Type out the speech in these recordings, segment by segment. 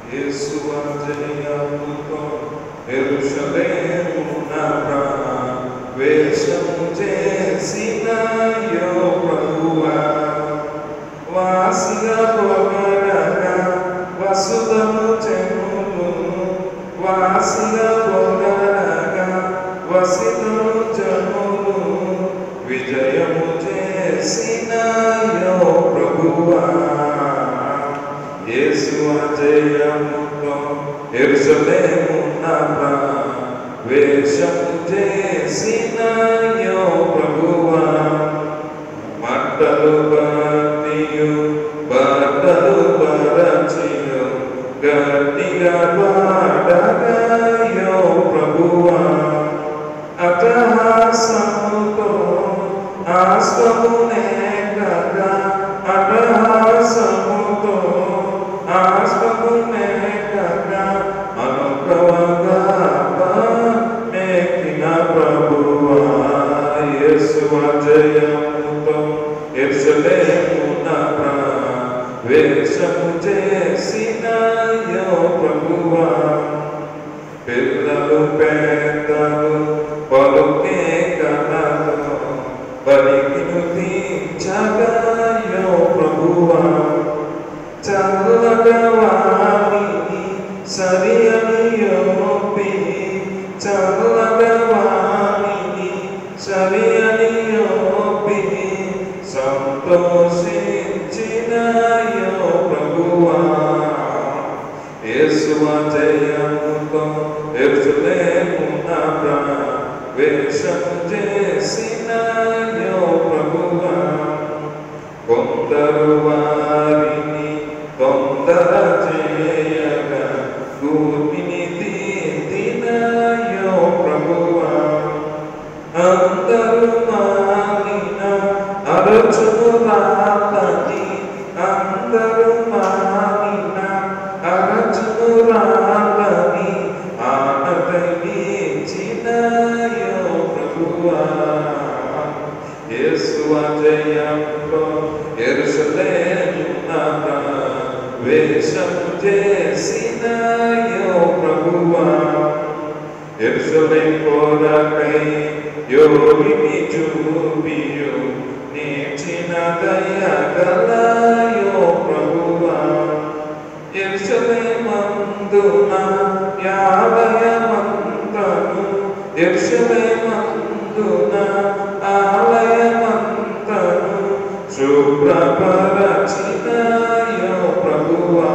యేసు అంజనీయముతో ఎరుషలేమున వేషము చేసిన యో ప్రభువా వాసిగా పొగడగా వసుదము చెములు వాసిగా పొగడగా వసిదము జములు విజయము చేసిన యో ప్రభువా యేసు అజయముతో ఎరుసలేమున వేషము చేసిన యో ప్రభువా మట్టలు బతియు బట్టలు బరచియు గట్టిగా పాడగాయో ప్రభువా అటహాసముతో ఆశ్వమునే కదా అటహాసముతో ఆశ్వమునే కదా అనుభవగా మేకిన ప్రభువా యేసు జయముతో ఎర్సలేమున వేషము చేసిన యో ప్రభువా పిల్లలు పెద్దలు పలుకే కలతో పలికిను తీర్చగాయో ప్రభువా చల్లగా వాణిని సరి అని యోపి చల్లగా వాణిని సరి అని యోపి సంతోషించిన యో ప్రభువా యేసు జయముతో ఎరుసలేమున వేషము చేసిన యో ప్రభువా కొందరు వారిని తొందర చేయగా గూర్మిని తీర్తినయో ప్రభువా అందరూ మానిన అరచును రాతని అందరూ మానిన అరచును రాతని ఆనతనిచ్చినయో ప్రభువా యేసు జయంలో ఎరుసలేమున వేషము చేసిన యో ప్రభువా ఎరుసలేం కోరకై యోగిని చూపియు నేర్చిన దయగలయో ప్రభువా ఎరుసలేమందున యాలయమంతను ఎరుసలేమందున ఆలయమంతను శుభ్రపరచినయో ప్రభువా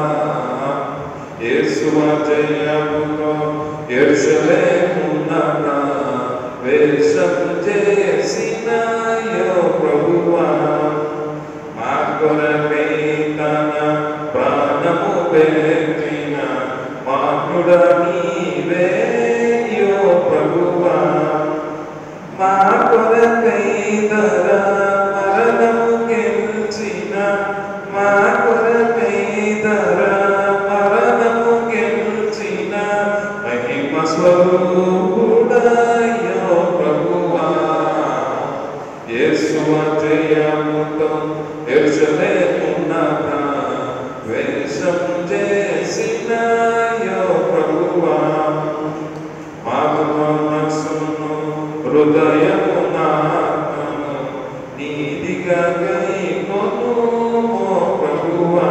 యేసువ జయముతో ఎరుసలేమున వేషము చేసినయో ప్రభువా మా కొరకై తన ప్రాణము పెట్టిన మానుడ నీవే యో ప్రభువా మా కొరకై ధర మరణము గెలిచిన మా కొరకై ధర మరణము గెలిచిన మహిమ స్వరూపుడయో ప్రభువా యేసు జయముతో ఎరుసలేమున వేషం చేసిన యో ప్రభువా మాకు మనసును హృదయము నాత్మను నీదిగా గైకొను ఓ ప్రభువా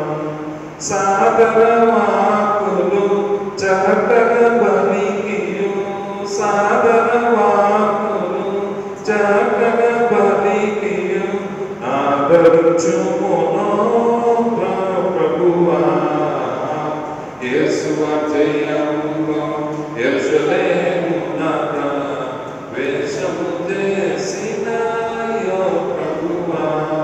సాగర వాకులు చక్కగ బలికియు సాగర వాకులు చక్కగ బలికియు ఆదరుచుమునో ప్రభువా యేసువ జయముతో ఎరుసలేమున వేషము చేసిన యో ప్రభువా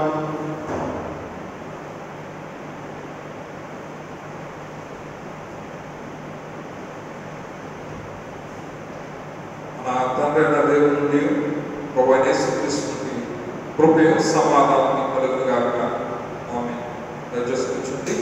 మన తండ్రి అయిన దేవుని నుండి యేసుక్రీస్తుని కృపయు సమాధానం కలుగును గాక ఆమె దయచేసి కూర్చుండి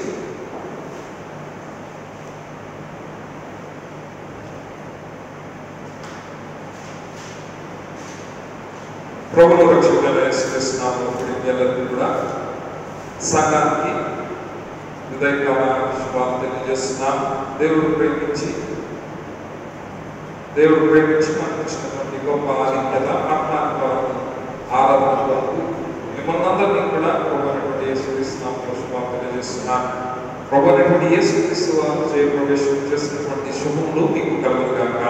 ప్రభువు రక్షకుడైన యేసుక్రీస్తు నామములో కూడిన మీ అందరికీ కూడా సంఘానికి ఉదయకాల శుభాలు తెలియజేస్తున్నాం దేవుడు ప్రేమించి దేవుడు ప్రేమించి మనకు ఇచ్చినటువంటి గొప్ప ఆధిక్యత ఆత్మాత్మ ఆరాధన వరకు మిమ్మల్ని అందరినీ కూడా ప్రభుత్వ యేసుక్రీస్తున్నాం శుభాలు తెలియజేస్తున్నాం ప్రభుత్వ యేసుక్రీస్తు వారు జయ ప్రవేశం చేసినటువంటి శుభములు మీకు కలుగుగాక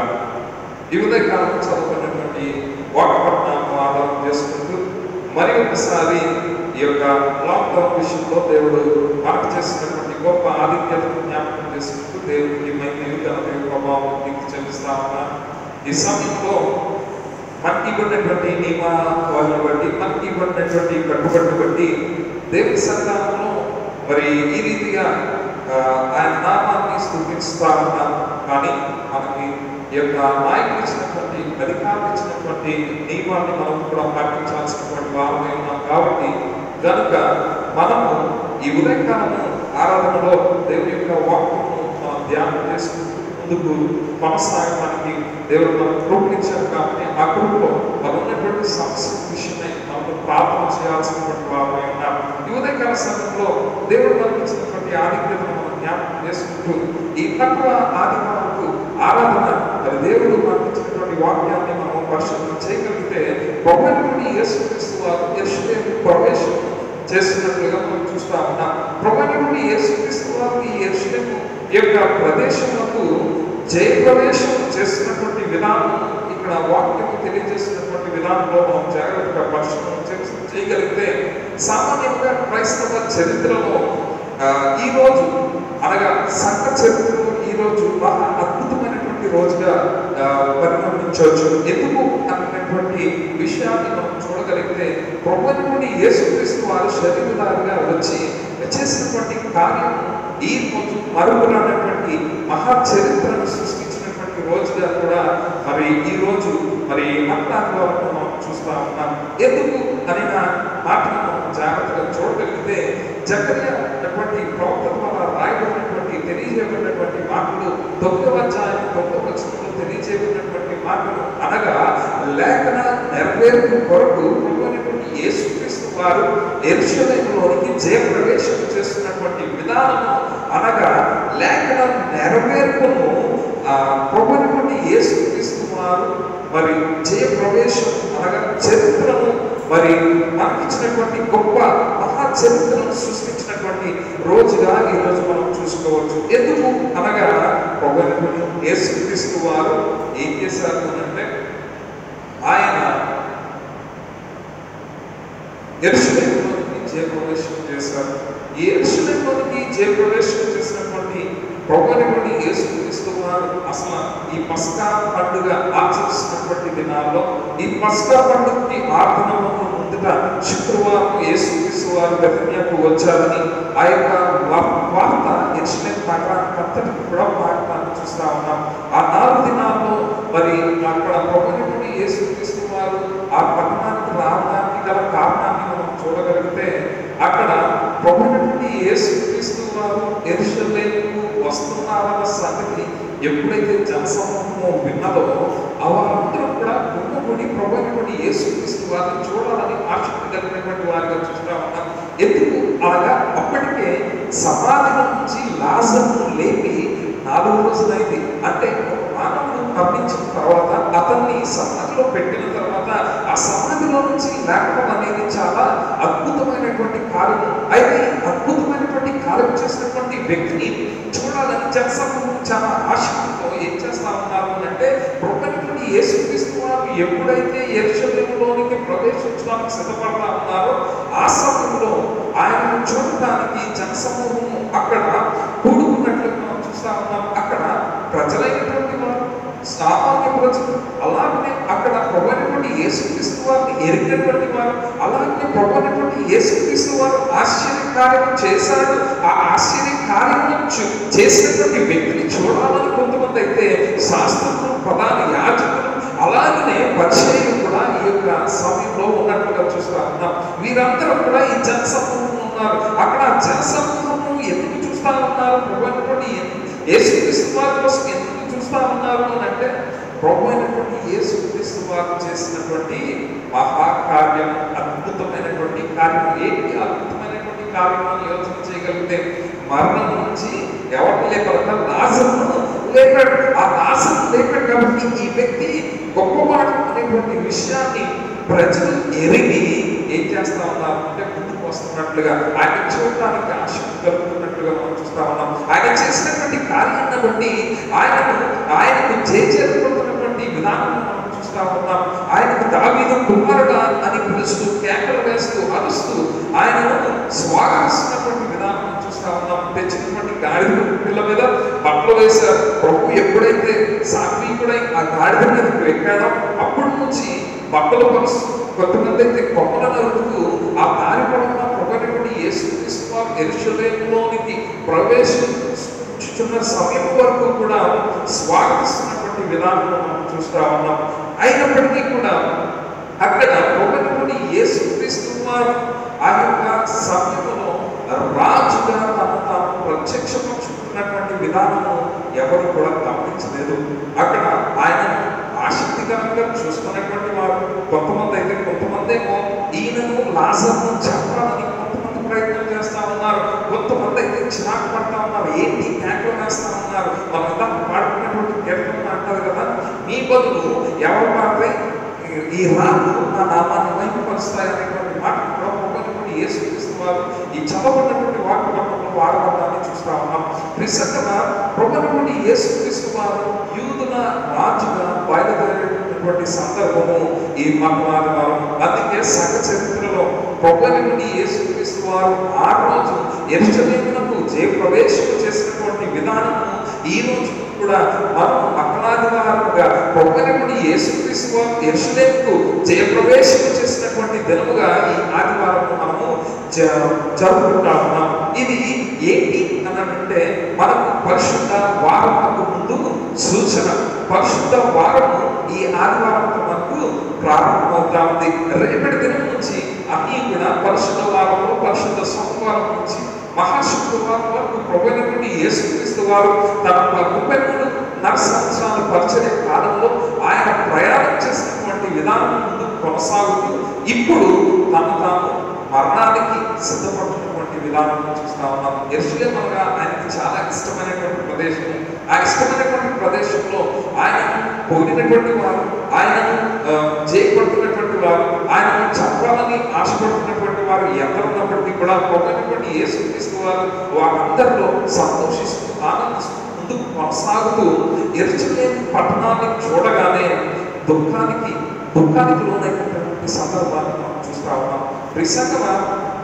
ఈ ఉదయకాలం చదువుకున్నటువంటి వాక్పట్నాలను ఆధారం చేసుకుంటూ మరి ఒకసారి ఈ యొక్క లాక్డౌన్ విషయంలో దేవుడు మనకు చేసినటువంటి గొప్ప ఆధిక్యతను జ్ఞాపకం చేసుకుంటూ దేవుడికి మహిమ ఘనత ప్రభావం మీకు చెల్లిస్తా ఉన్నా ఈ సమయంలో మనకి ఇవ్వనటువంటి నియమాలను బట్టి మనకి ఇవ్వనటువంటి కట్టుబడి బట్టి దేవుని సంతానంలో మరి ఈ రీతిగా ఆ, ఆయన నామాన్ని స్థుతిస్తా ఉన్నాం కానీ మనకి ఈ యొక్క నాయకులు ఇచ్చినటువంటి అధికారులు ఇచ్చినటువంటి నియమాన్ని మనం కూడా పాటించాల్సినటువంటి వారమే ఉన్నాం కాబట్టి కనుక మనము ఈ ఉదయకాలము ఆరాధనలో దేవుని యొక్క వాక్యము మనం ధ్యానం చేసుకుంటూ ముందుకు కొనసాగడానికి దేవుడు మనకు కృపనిచ్చారు కాబట్టి ఆ కృపలో మనం ఉన్నటువంటి సమస్య విషయమై మనం ప్రార్థన చేయాల్సినటువంటి వారమై ఉన్నాం ఈ ఉదయకాల సమయంలో దేవుడు మనకు ఇచ్చినటువంటి ఆధిక్యతను మనం జ్ఞాపకం చేసుకుంటూ ఈ తక్కువ ఆదివారంకు ఆరాధన మరి దేవుడు మనకు ఇచ్చినటువంటి వాక్యాన్ని మనం పరిశుభ్రం చేయగలిగితే ప్రభుత్వం యేసుక్రీస్తు వారు యెరూషలేము ప్రవేశం చేస్తున్నట్లుగా మనం చూస్తా ఉన్నాం ప్రభుత్వం యేసుక్రీస్తు వారు ఈ యెరూషలేము యొక్క ప్రదేశములకు జయప్రవేశం చేస్తున్నటువంటి విధానం ఇక్కడ వాక్యం తెలియజేస్తున్నటువంటి విధానంలో మనం జాగ్రత్తగా పరిశుభ్రం చేసి చేయగలిగితే సామాన్యంగా క్రైస్తవ చరిత్రలో ఆ, ఈ రోజు అనగా సంఘ చరిత్రలో ఈ రోజు మహా అద్భుతమైనటువంటి రోజుగా ఆ, పరిగణించవచ్చు ఎందుకు అన్నటువంటి విషయాన్ని మనం చూడగలిగితే ప్రభుత్వం యేసుక్రీస్తు వారు శరీరధారిగా వచ్చి చేసినటువంటి కార్యం ఈ రోజు మరుగునటువంటి మహా చరిత్రను సృష్టించినటువంటి రోజుగా కూడా మరి ఈ రోజు మరి అట్లాంటి మనం చూస్తా ఉన్నాం ఎందుకు అనే మాటను మనం జాగ్రత్తగా చూడగలిగితే జకర్య అటువంటి ప్రవక్త ద్వారా రాయబడినటువంటి తెలియజేయబడినటువంటి మాటలు తొమ్మిదవ అధ్యాయం తొమ్మిదవ వచనంలో తెలియజేయబడినటువంటి మాటలు అనగా లేఖన నెరవేర్పు కొరకు ప్రభువైనటువంటి యేసుక్రీస్తు వారు ఎరుషలేములోనికి జయప్రవేశం చేస్తున్నటువంటి విధానము అనగా లేఖన నెరవేర్పును ఆ ప్రభువైనటువంటి యేసుక్రీస్తు వారు మరి జయప్రవేశం అనగా చరిత్రను మరి మనకిచ్చినటువంటి గొప్ప మహా చరిత్రను సృష్టించినటువంటి రోజుగా ఈ రోజు మనం చూసుకోవచ్చు ఎందుకు అనగా ప్రభువైనటువంటి యేసుక్రీస్తు వారు ఏం చేశారు అంటే ఆయన ఎరుసలేంలోనికి జయప్రవేశం చేశారు ఈ ఎరుసలేంలోనికి జయప్రవేశం చేసినటువంటి ప్రభుత్వం యేసుక్రీస్తు వారు అసలు ఈ పస్కా పండుగ ఆచరిస్తున్నటువంటి దినాల్లో ఈ పస్కా పండుగకి ఆర్ధనము ముందుట శుక్రవారం యేసుక్రీస్తు వారు బెతన్యాకు వచ్చారని ఆ యొక్క వా- వార్త ఎరుసలేం నగరానికి అంతటికి కూడా పాడటాన్ని చూస్తా ఉన్నాం ఆ నాలుగు దినాల్లో మరి అక్కడ ప్రభుత్వం యేసుక్రీస్తు వారు ఆ పట్టణానికి రావడానికి గల కారణాన్ని మనం చూడగలిగితే అక్కడ ప్రభుత్వ యేసుక్రీస్తు వారు ఎరుషలేముకు వస్తున్నారన్న సంగతి ఎప్పుడైతే జనసమూహము విన్నదో వారందరూ కూడా గుమ్మగుడి ప్రభుత్వ యేసుక్రీస్తు వారిని చూడాలని ఆసక్తి కలిగినటువంటి వారిగా చూస్తా ఉన్నాం ఎందుకు అనగా అప్పటికే సమాధి నుంచి లాజర్ను లేపి నాలుగు రోజులైంది అంటే ఒక మానవుడు మరణించిన తర్వాత అతన్ని సమాధిలో పెట్టిన తర్వాత ఆ సమాధిలో నుంచి లేపడం అనేది చాలా అద్భుతమైనటువంటి కార్యం అయితే ఈ అద్భుతమైనటువంటి కార్యం చేసినటువంటి వ్యక్తిని చూడాలని జనసమూహం చాలా ఆసక్తితో ఏం చేస్తా ఉన్నారు అని అంటే ప్రభుత్వ యేసుక్రీస్తు వారు ఎప్పుడైతే ఎరుషలేములోనికి ప్రవేశించడానికి సిద్ధపడతా ఉన్నారో ఆ సమయంలో ఆయనను చూడటానికి జనసమూహము అక్కడ కూడుకున్నట్లు మనం చూస్తా ఉన్నాం అక్కడ ప్రజలైనటువంటి వారు సామాన్య ప్రజలు అలాగనే అక్కడ ప్రభుత్వ యేసుక్రీస్తు వారిని ఎరిగినటువంటి వారు అలాగే ప్రభుత్వ యేసుక్రీస్తు వారు ఆశ్చర్య కార్యం చేశారు ఆ ఆశ్చర్య కార్యం చేసినటువంటి వ్యక్తిని చూడాలని కొంతమంది అయితే శాస్త్రులు ప్రధాన యాజకులు అలాగనే పరిచయం కూడా ఈ యొక్క సమయంలో ఉన్నట్లుగా చూస్తా ఉన్నాం వీరందరూ కూడా ఈ జనసమూహం ఉన్నారు అక్కడ ఆ జనసమూహము ఎందుకు చూస్తా ఉన్నారు ప్రభుత్వ యేసుక్రీస్తు వారి కోసం ఎందుకు చూస్తా ఉన్నారు అని అంటే ప్రభు అయినటువంటి యేసుక్రీస్తు వారు చేసినటువంటి మహాకార్యం అద్భుతమైనటువంటి కార్యం ఏంటి అద్భుతమైనటువంటి కార్యం అని యోచన చేయగలిగితే మరణం నుంచి ఎవరిని లేపారంట లాజర్ను లేపాడు ఆ లాజర్ను లేపాడు కాబట్టి ఈ వ్యక్తి గొప్పవాడు అనేటువంటి విషయాన్ని ప్రజలు ఎరిగి ఏం చేస్తా ఉన్నారు అంటే ముందుకు వస్తున్నట్లుగా ఆయన చూడటానికి ఆసక్తి కలుగుతున్నట్లుగా మనం చూస్తా ఉన్నాం ఆయన చేసినటువంటి కార్యాన్ని బట్టి ఆయనను ఆయనకు చేచేరుకుంటున్నటువంటి విధానం మనం చూస్తా ఉన్నాం ఆయనకు దావీదు కుమారుడా అని పిలుస్తూ కేకలు వేస్తూ అరుస్తూ ఆయనను స్వాగతిస్తున్నటువంటి విధానం మనం చూస్తా ఉన్నాం తెచ్చినటువంటి గాడిద పిల్ల మీద బట్టలు వేశారు ప్రభు ఎప్పుడైతే సాత్వికుడై ఆ గాడిద మీదకి ఎక్కాడో అప్పటి నుంచి బట్టలు పరుస్తూ కొంతమంది అయితే కొమ్మల నరుకుతూ ఆ దారి పడుతున్న ప్రభుత్వ యేసుక్రీస్తు వారు ఎరుషలేములోనికి ప్రవేశించుతున్న సమయం వరకు కూడా స్వాగతిస్తున్నటువంటి విధానం మనం చూస్తా ఉన్నాం అయినప్పటికీ కూడా అక్కడ ప్రభుత్వ యేసుక్రీస్తు వారు ఆ యొక్క సమయంలో రాజుగా తను తాను ప్రత్యక్షపరుచుకున్నటువంటి విధానము ఎవరు కూడా గమనించలేదు అక్కడ ఆయన ఆసక్తికరంగా చూస్తున్నటువంటి వారు కొంతమంది అయితే కొంతమంది ఏమో ఈయనను లాజర్ను చంపాలని కొంతమంది ప్రయత్నం చేస్తా ఉన్నారు కొంతమంది అయితే చిరాకు పడతా ఉన్నారు ఏంటి కేకలు వేస్తా ఉన్నారు మనం ఇంత పాడుకున్నటువంటి కీర్తన అంటారు కదా మీ బదులు ఎవరు పాడితే ఈ రాళ్ళు నా నామాన్ని వైపుపరుస్తాయి అనేటువంటి మాట ప్రభుత్వం యేసుక్రీస్తు వారు ఈ చదవబడినటువంటి వాక్యంలో వాడబడ్డాన్ని చూస్తా ఉన్నాం నిజంగా ప్రభుత్వం యేసుక్రీస్తు వారు యూదుల రాజుగా బయలుదేరేటటువంటి సందర్భము ఈ మతవాది వారు అందుకే సంఘ చరిత్రలో ప్రభుత్వం యేసుక్రీస్తు వారు ఆ రోజు ఎరుచలేమునకు జయ ప్రవేశం చేసినటువంటి విధానము ఈ రోజు కూడా మనం అపరాధివారుగా పొగనిముడి యేసుక్రీస్తు వారు ఎరుసలేముకు జయప్రవేశం చేసినటువంటి దినముగా ఈ ఆదివారం మనము జ- జరుపుకుంటా ఉన్నాం ఇది ఏంటి అని అంటే మనకు పరిశుద్ధ వారములకు ముందు సూచన పరిశుద్ధ వారము ఈ ఆదివారంతో మనకు ప్రారంభమవుతా ఉంది రేపటి దినం నుంచి అన్నీ కూడా పరిశుద్ధ వారంలో పరిశుద్ధ సోమవారం నుంచి మహాశుక్రవారం వరకు ప్రభుత్వ యేసుక్రీస్తు వారు తన ముప్పై మూడు నర సంవత్సరాల పరిచయ కాలంలో ఆయన ప్రయాణం చేసినటువంటి విధానం ముందుకు కొనసాగుతూ ఇప్పుడు తను తాను మరణానికి సిద్ధపడుతున్నటువంటి విధానం చూస్తా ఉన్నాం ఎరుసలేం అనగా ఆయనకి చాలా ఇష్టమైనటువంటి ప్రదేశం ఆ ఇష్టమైనటువంటి ప్రదేశంలో ఆయన పొగిడినటువంటి వారు ఆయనను ఆ, జయపడుతున్నటువంటి వారు ఆయనను చంపాలని ఆశపడుతున్నటువంటి వారు ఎందరు ఉన్నప్పటికీ కూడా పొగిడినటువంటి యేసుక్రీస్తు వారు వారందరిలో సంతోషిస్తూ ఆనందిస్తూ ముందుకు కొనసాగుతూ ఎరుచలేని పట్టణాన్ని చూడగానే దుఃఖానికి దుఃఖానికి లోనైనటువంటి సందర్భాన్ని మనం చూస్తా ఉన్నాం నిజంగా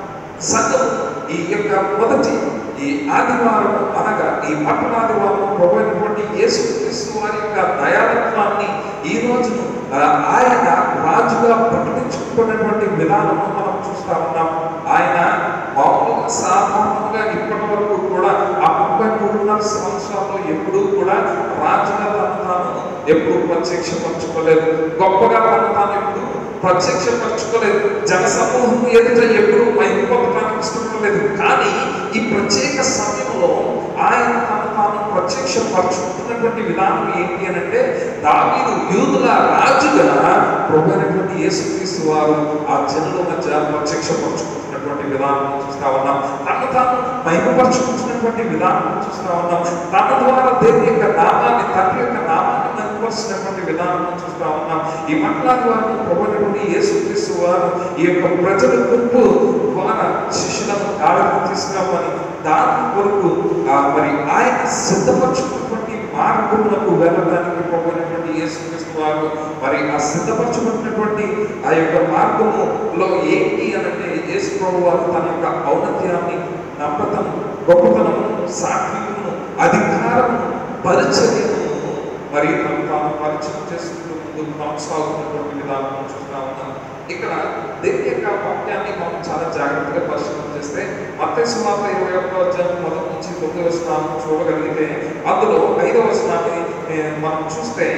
సంఘం ఈ యొక్క మొదటి ఈ ఆదివారం అనగా ఈ పట్టణాదివారం ప్రభు అయినటువంటి యేసుక్రీస్తు వారి యొక్క దయాలత్వాన్ని ఈ రోజును ఆ, ఆయన రాజుగా ప్రకటించుకున్నటువంటి విధానం మనం చూస్తా ఉన్నాం ఆయన మామూలుగా సాధారణంగా ఇప్పటి వరకు కూడా ఆ ముప్పై మూడున్నర సంవత్సరాల్లో ఎప్పుడూ కూడా రాజుగా తను తాను ఎప్పుడు ప్రత్యక్షపరచుకోలేదు గొప్పగా తను తాను ఎప్పుడు ప్రత్యక్షపరచుకోలేదు జన సమూహం ఎదుట ఎప్పుడు మైకు పొందడానికి ఇష్టపడలేదు కానీ ఈ ప్రత్యేక సమయంలో ఆయన తను తాను ప్రత్యక్షపరచుకున్నటువంటి విధానం ఏంటి అని అంటే దావీదు యూదుల రాజుగా ప్రభు అయినటువంటి యేసుక్రీస్తు వారు ఆ జనుల మధ్య ప్రత్యక్షపరచుకుంటున్నటువంటి విధానం చూస్తా ఉన్నాం తను తాను మహిమపరచుకుంటున్నటువంటి విధానం చూస్తా ఉన్నాం తన ద్వారా దేవుని యొక్క నామాన్ని తండ్రి యొక్క నామాన్ని మహిమపరుస్తున్నటువంటి విధానం చూస్తా ఉన్నాం ఈ మట్లాది వారిని ప్రభుత్వ యేసుక్రీస్తు వారు ఈ యొక్క ప్రజల గుంపు ద్వారా శిష్యులను గాఢకు తీసుకురామని దాని కొరకు ఆ మరి ఆయన సిద్ధపరచుకున్నటువంటి మార్గములకు వెళ్ళడానికి ప్రభుత్వ యేసుక్రీస్తు వారు మరి ఆ సిద్ధపరచుకున్నటువంటి ఆ యొక్క మార్గములో ఏంటి అని అంటే యేసు ప్రభు వారు తన యొక్క ఔన్నత్యాన్ని నమ్మకం గొప్పతనము సాత్వికము అధికారము పరిచర్యను మరి తను తాను పరిచయం చేసుకుంటూ ముందుకు కొనసాగుతున్నటువంటి విధానం మనం చూస్తా ఉన్నాం ఇక్కడ దేవుని యొక్క వాక్యాన్ని మనం చాలా జాగ్రత్తగా పరిశీలన చేస్తే మత్తయి సువార్త ఇరవై ఒకటో అధ్యాయం మొదటి నుంచి తొమ్మిదవ స్నానం చూడగలిగితే అందులో ఐదవ స్నాన్ని మనం చూస్తే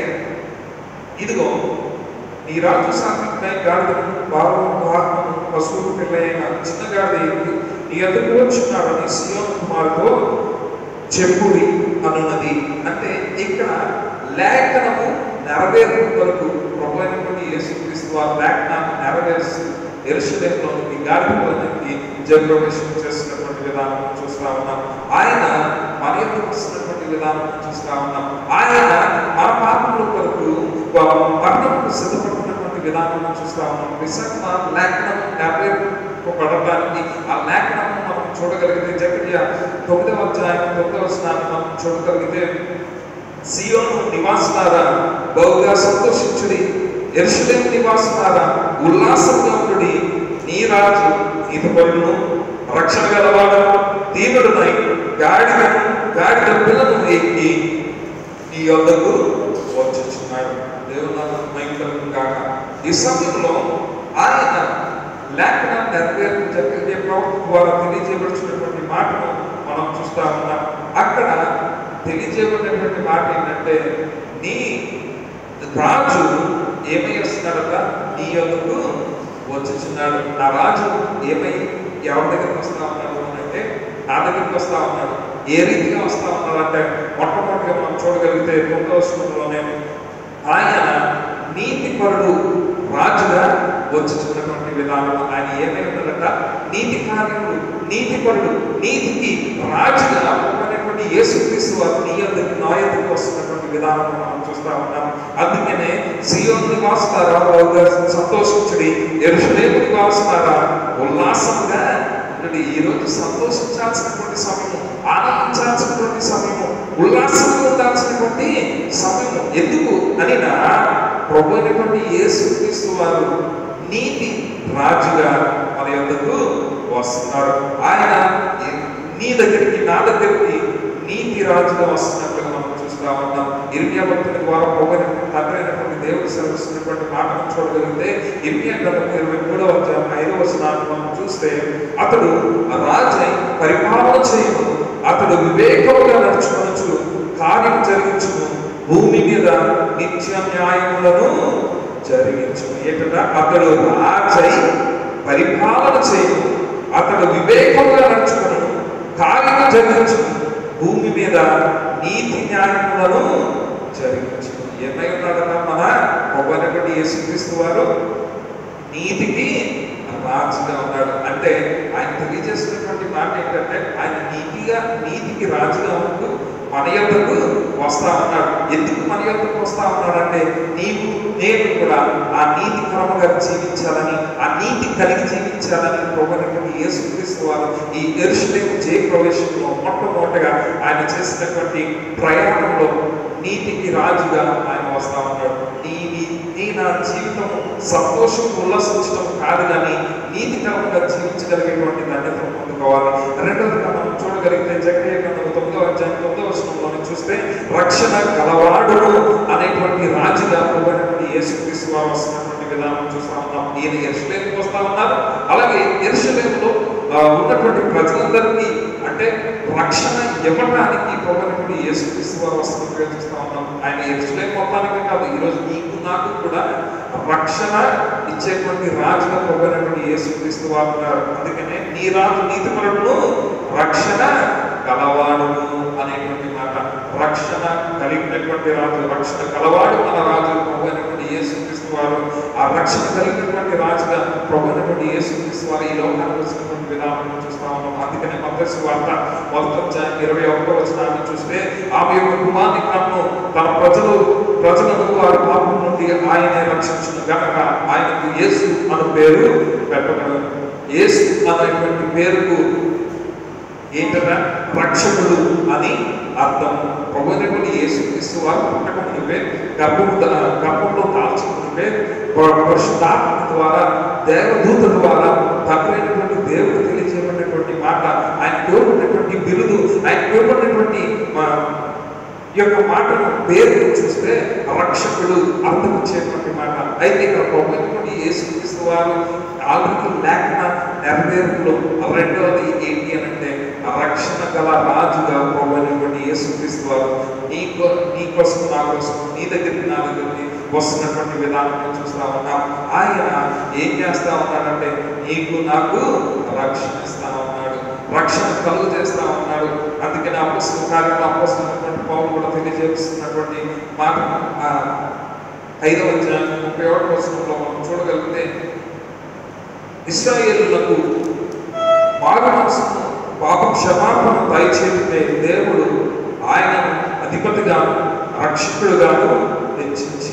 ఇదిగో నీ రాజు సాత్వికమై గాడిదను బాబు ఆత్మను పశువులు పిల్లైన చిన్న గాడిద ఎక్కి నీ ఎదురు వచ్చున్నాడని సియోను కుమారుతో చెప్పుడి అనున్నది అంటే ఇక్కడ లేఖనము నెరవేరు వరకు ప్రభు అయినటువంటి యేసుక్రీస్తు వారు లేఖనాన్ని నెరవేరుస్తూ ఎరుసలేంలో ఈ గాడిదలోనికి జయప్రవేశం చేస్తున్నటువంటి విధానం చూస్తా ఉన్నాం ఆయన మన యొక్క వస్తున్నటువంటి విధానం చూస్తా ఉన్నాం ఆయన మన పాపముల కొరకు మరణకు సిద్ధపడుతున్నటువంటి విధానం చూస్తా ఉన్నాం విశాఖ లేఖనం నెరవేర్పబడటానికి ఆ లేఖనం మనం చూడగలిగితే జగరియా తొమ్మిదవ అధ్యాయం తొమ్మిదవ స్నానం మనం చూడగలిగితే సియోను నివాసులారా బహుగా సంతోషించుడి ఎరుషలేం నివాసులారా ఉల్లాసంగా ఉండుడి నీ రాజు నీతిపరులను రక్షణ గలవాడు దీనుడునై గాడిదను గాడిద పిల్లను ఎక్కి నీ యొద్దకు వచ్చుచున్నాడు దేవుని మైకలం కాక ఈ సమయంలో ఆయన లేఖన నెరవేర్పు జరిగే ప్రవక్త ద్వారా తెలియజేయబడుచున్నటువంటి మాటను మనం చూస్తా ఉన్నాం అక్కడ తెలియజేయబడినటువంటి మాట ఏంటంటే నీ రాజు ఏమై వస్తున్నాడట నీ యొక్కకు వచ్చుచున్నాడు నా రాజు ఏమై ఎవరి దగ్గరికి వస్తా ఉన్నాడు అని అంటే నా దగ్గరికి వస్తా ఉన్నాడు ఏ రీతిగా వస్తా ఉన్నాడు అంటే మొట్టమొదటిగా మనం చూడగలిగితే తొమ్మిదవ శ్లోకంలోనే ఆయన నీతిపరుడు రాజుగా వచ్చుచున్నటువంటి విధానం ఆయన ఏమై ఉన్నాడట నీతి కార్యములు నీతిపరుడు నీతికి రాజుగా ఉన్నటువంటి యేసుక్రీస్తు వారు నీ యొద్దకు నా యొద్దకు వస్తున్నటువంటి విధానం మనం చూస్తా ఉన్నాం అందుకనే సియోన్ నివాసులారా బహుగా సంతోషించుడి ఎరుషలేము నివాసులారా ఉల్లాసంగా ఉండండి ఈ రోజు సంతోషించాల్సినటువంటి సమయము ఆనందించాల్సినటువంటి సమయము ఉల్లాసంగా ఉండాల్సినటువంటి సమయము ఎందుకు అని నా ప్రభు అయినటువంటి యేసుక్రీస్తు వారు నీతి రాజుగా మన యొద్దకు వస్తున్నారు ఆయన నీ దగ్గరికి నా దగ్గరికి నీతి రాజుగా వస్తున్నట్లుగా మనం చూస్తా ఉన్నాం ఇర్మియా భక్తుని ద్వారా పోగొని తండ్రి అయినటువంటి దేవుడు సెలవిస్తున్నటువంటి మాటను చూడగలిగితే ఇర్మియా గ్రంథం ఇరవై మూడవ అధ్యాయం ఐదవ వచనాన్ని మనం చూస్తే అతడు రాజై పరిపాలన చేయను అతడు వివేకముగా నడుచుకొనొచ్చు కార్యం జరిగించును భూమి మీద నిత్య న్యాయములను జరిగించును ఏంటంట అతడు రాజై పరిపాలన చేయను అతడు వివేకంగా నడుచుకును కార్యము జరిగించును భూమి మీద నీతి న్యాయములను జరిగించును ఏమై ఉన్నాడన్న మన గొప్పనటువంటి యేసుక్రీస్తు వారు నీతికి రాజుగా ఉన్నాడు అంటే ఆయన తెలియజేస్తున్నటువంటి మాట ఏంటంటే ఆయన నీతిగా నీతికి రాజుగా ఉంటూ మన యొక్కకు వస్తా ఉన్నాడు ఎందుకు మన యొక్కకు వస్తా ఉన్నాడంటే నీవు నేను కూడా ఆ నీతి క్రమంగా జీవించాలని ఆ నీతి కలిగి జీవించాలని ప్రభుత్వ యేసుక్రీస్తు వారు ఈ ఎరుషులేము జయ ప్రవేశంలో మొట్టమొదటిగా ఆయన చేసినటువంటి ప్రయాణంలో నీతికి రాజుగా ఆయన వస్తా ఉన్నాడు నీ నీ- నీ నా జీవితం సంతోషం ఉల్లాసించడం కాదు కానీ నీతికరంగా జీవించగలిగేటువంటి ధన్యతను పొందుకోవాలి రెండవదిగా మనం చూడగలిగితే జగన్ గ్రంథం తొమ్మిదవ అధ్యాయం తొమ్మిదవ వచనంలో చూస్తే రక్షణ గలవాడును అనేటువంటి రాజుగా పోయినటువంటి యేసుక్రీస్తు వారు వస్తున్నటువంటి విధానం చూస్తా ఉన్నాం ఈయన ఎరుసలేముకి వస్తా ఉన్నారు అలాగే ఎరుసలేములో ఆ, ఉన్నటువంటి ప్రజలందరికీ అంటే రక్షణ ఇవ్వటానికి పోయినటువంటి యేసుక్రీస్తు వారు వస్తున్నట్టుగా చూస్తా ఉన్నాం ఆయన ఎరుసలేం మొత్తానికి కాదు ఈరోజు నీకు నాకు కూడా రక్షణ ఇచ్చేటువంటి రాజుగా పోయినటువంటి యేసుక్రీస్తు వారు ఉన్నారు అందుకనే నీ రాజు నీతిపరుడును రక్షణ కలవాడును అనేటువంటి మాట రక్షణ కలిగినటువంటి రాజు రక్షణ కలవాడు మన రాజు ప్రభుత్వ యేసుక్రీస్తు వారు ఆ రక్షణ కలిగినటువంటి రాజుగా ప్రభుత్వ యేసుక్రీస్తు వారు ఈ లోకానికి వచ్చినటువంటి విధానం చూస్తా ఉన్నాం అందుకనే మద్దతు వార్త మొదటి అధ్యాయం ఇరవై ఒకటో వచనాన్ని చూస్తే ఆమె యొక్క కుమార్ని కన్ను తన ప్రజలు ప్రజలను వారి పాపం నుండి ఆయనే రక్షించును గనక ఆయనకు యేసు అను పేరు పెట్టగలరు యేసు అనేటువంటి పేరుకు ఏంటంటే రక్షకుడు అని అర్థం ప్రభుత్వ యేసుక్రీస్తు వారు పుట్టక మునిపే గర్భము ద- గర్భంలో దాల్చుకుంటే పరిశుద్ధాత్మ ద్వారా దేవదూత ద్వారా తండ్రైనటువంటి దేవుడు తెలియజేయబడినటువంటి మాట ఆయన ఇవ్వబడినటువంటి బిరుదు ఆయన ఇవ్వబడినటువంటి మా ఈ యొక్క మాటను పేరు చూస్తే రక్షకుడు అర్థం ఇచ్చేటువంటి మాట అయితే ఇక్కడ ప్రభుత్వం యేసుక్రీస్తు వారు ఆల్రెడీ లేఖన నెరవేర్పులో రెండవది ఏంటి అని అంటే రక్షణ గల రాజుగా ప్రభుత్వం యేసుక్రీస్తు వారు నీ కో నీ కోసం నా కోసం నీ దగ్గరికి నా దగ్గరికి వస్తున్నటువంటి విధానం చూస్తా ఉన్నాం ఆయన ఏం చేస్తా ఉన్నాడంటే నీకు నాకు రక్షణ ఇస్తా ఉన్నాడు రక్షణ కలుగు చేస్తా ఉన్నాడు అందుకని అపోస్తుల కార్యంలో అపోస్తున్నటువంటి పౌరులు కూడా తెలియజేస్తున్నటువంటి మాట ఆ, ఐదవ అధ్యాయం ముప్పై ఒకటి వచనంలో మనం చూడగలిగితే ఇస్రాయేలులకు మారు మనసును పాప క్షమాపణ దయచేస్తే దేవుడు ఆయనను అధిపతిగాను రక్షకుడుగాను హెచ్చించి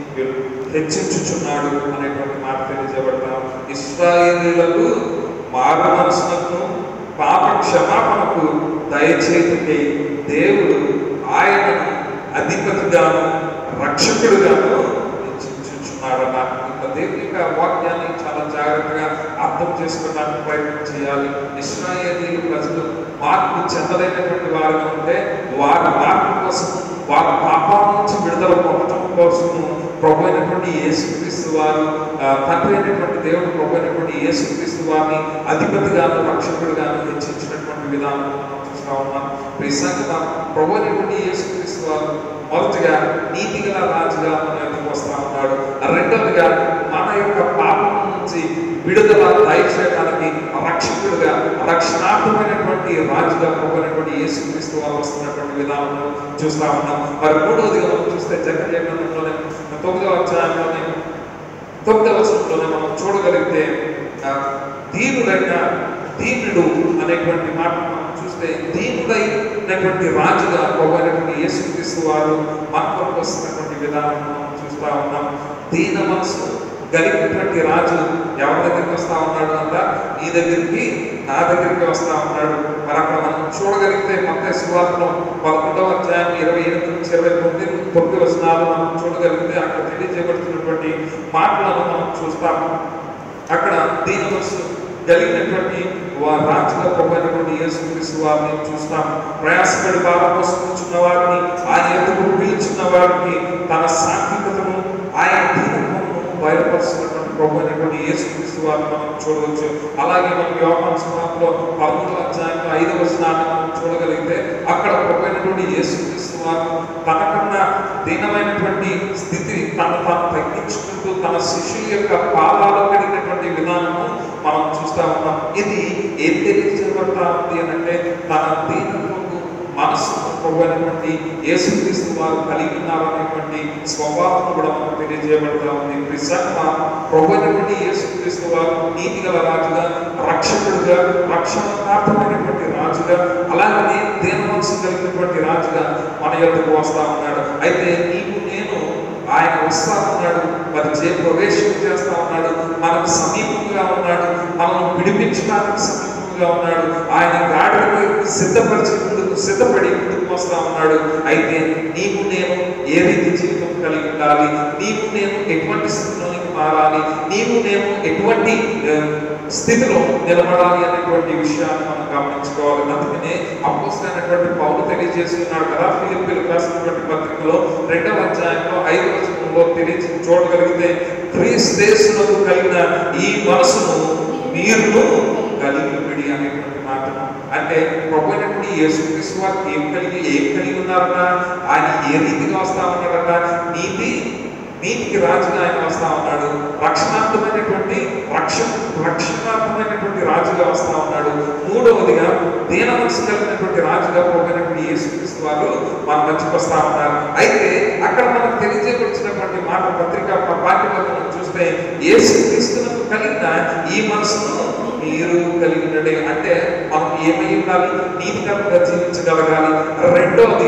హెచ్చించుచున్నాడు అనేటువంటి మాట తెలియజేయబడతాం ఇస్రాయేలీలకు మారు మనసునకు పాప క్షమాపణకు దయచేతుకై దేవుడు ఆయనను అధిపతిగాను రక్షకుడుగాను హెచ్చించుచున్నాడన్న ఇంకా దేవుని యొక్క వాక్యాన్ని చాలా జాగ్రత్తగా అర్థం చేసుకోవడానికి ప్రయత్నం చేయాలి ఇస్రాయేలీలు ప్రజలు మార్పు చెందలేనటువంటి వారుగా ఉంటే వారి మార్పు కోసం వారి పాపాల నుంచి విడుదల పొందడం కోసము ప్రభు అయినటువంటి యేసుక్రీస్తు వారు ఆ, తండ్రి అయినటువంటి దేవుడు ప్రభు అయినటువంటి యేసుక్రీస్తు వారిని అధిపతిగాను రక్షకుడుగాను హెచ్చించినటువంటి విధానం మనం చూస్తా ఉన్నాం ఈ సంగతి ప్రభు అయినటువంటి యేసుక్రీస్తు వారు మొదటిగా నీతిగల రాజుగా మన యొక్కకు వస్తా ఉన్నాడు రెండవదిగా మన యొక్క పాపం నుంచి విడుదల దయచేయడానికి రక్షకుడుగా రక్షణార్థమైనటువంటి రాజుగా ప్రభుత్వమైనటువంటి యేసుక్రీస్తు వారు వస్తున్నటువంటి విధానంలో చూస్తా ఉన్నాం మరి మూడవదిగా మనం చూస్తే జకర్య గ్రంథంలోనే తొమ్మిదవ అధ్యాయంలోనే తొమ్మిదవ వచనంలోనే మనం చూడగలిగితే ఆ, దీనుడైన దీనుడు అనేటువంటి మాట మనం చూస్తే దీనుడైనటువంటి రాజుగా ప్రభుత్వమైనటువంటి యేసుక్రీస్తు వారు మన కొరకు వస్తున్నటువంటి విధానం మనం చూస్తా ఉన్నాం దీన మనసు కలిగినటువంటి రాజు ఎవరి దగ్గరికి వస్తా ఉన్నాడు అంట నీ దగ్గరికి నా దగ్గరికి వస్తా ఉన్నాడు మరి అక్కడ మనం చూడగలిగితే మొత్తం సువార్తలో పదకొండవ అధ్యాయం ఇరవై ఎనిమిది నుంచి ఇరవై తొమ్మిది తొమ్మిది వచనాలు మనం చూడగలిగితే అక్కడ తెలియజేయబడుతున్నటువంటి మాటలను మనం చూస్తాము అక్కడ దీని మనసు కలిగినటువంటి వా- రాజుగా ప్రభుత్వమైనటువంటి యేసుక్రీస్తు వారిని చూస్తాం ప్రయాసపడి బాధ మోసుకుంటున్న వారిని ఆయన ఎందుకు పిలుచున్న వారికి తన సాత్వికతను ఆయన దీనత్వమును బయలుపరుస్తున్నటువంటి ప్రభు అయినటువంటి యేసుక్రీస్తు వారిని మనం చూడవచ్చు అలాగే మనం యోహాను సువార్తలో పదమూడవ అధ్యాయంలో ఐదవ వచనాన్ని మనం చూడగలిగితే అక్కడ ప్రభు అయినటువంటి యేసుక్రీస్తు వారు తనకన్నా దీనమైనటువంటి స్థితి తను తాను తగ్గించుకుంటూ తన శిష్యుల యొక్క పాదాలు కడిగినటువంటి విధానము మనం చూస్తా ఉన్నాం ఇది ఏం తెలియజేయబడతా ఉంది అని అంటే తన దీనత్వపు మనసు ప్రభుత్వమైనటువంటి యేసుక్రీస్తు వారు కలిగి ఉన్నారనేటువంటి స్వభావం కూడా మనకు తెలియజేయబడతా ఉంది క్రిస్మ ప్రభుత్వమైనటువంటి యేసుక్రీస్తు వారు నీతి గల రాజుగా రక్షకుడుగా రక్షణార్థమైనటువంటి రాజుగా అలాగనే దేన మనసు కలిగినటువంటి రాజుగా మన యొక్కకు వస్తా ఉన్నాడు అయితే నీకు నేను ఆయన వస్తా ఉన్నాడు మరి చే ప్రవేశం చేస్తా ఉన్నాడు మనకు సమీపంగా ఉన్నాడు మనల్ని విడిపించడానికి సమీపంగా ఉన్నాడు ఆయన గాడికి సిద్ధపరిచి ముందుకు సిద్ధపడి ముందుకు వస్తా ఉన్నాడు అయితే నీకు నేను ఏ రీతి జీవితం కలిగి ఉండాలి నీకు నేను ఎటువంటి స్థితిలోనికి మారాలి నీకు నేను ఎటువంటి ఆ, స్థితిలో నిలబడాలి అనేటువంటి విషయాన్ని మనం గమనించుకోవాలి అందుకనే అపోసరైనటువంటి పౌరు తెలియజేస్తున్నాడు కదా ఫిలిపిలకు రాసినటువంటి పత్రికలో రెండవ అధ్యాయంలో ఐదవ వచనంలో తెలియజే చూడగలిగితే క్రీస్తేసులకు కలిగిన ఈ మనసును మీరు కలిగి విడి అనేటువంటి మాటను అంటే ప్రభు అయినటువంటి యేసుక్రీస్తు వారు ఏం కలిగి ఏం కలిగి ఉన్నారట ఆయన ఏ రీతిగా వస్తా ఉన్నారట నీతి నీతికి రాజుగా ఆయన వస్తా ఉన్నాడు రక్షణార్థమైనటువంటి రక్షణ రక్షణార్థమైనటువంటి రాజుగా వస్తా ఉన్నాడు మూడవదిగా దీన మనసు కలిగినటువంటి రాజుగా పోయినటువంటి యేసుక్రీస్తు వారు మన మధ్యకి వస్తా ఉన్నారు అయితే అక్కడ మనకు తెలియజేయబడినటువంటి మాట పత్రిక పాఠ్యంలో మనం చూస్తే యేసుక్రీస్తునకు కలిగిన ఈ మనసును మీరు కలిగినట్టే అంటే మనం ఏమై ఉండాలి నీతికరంగా జీవించగలగాలి రెండవది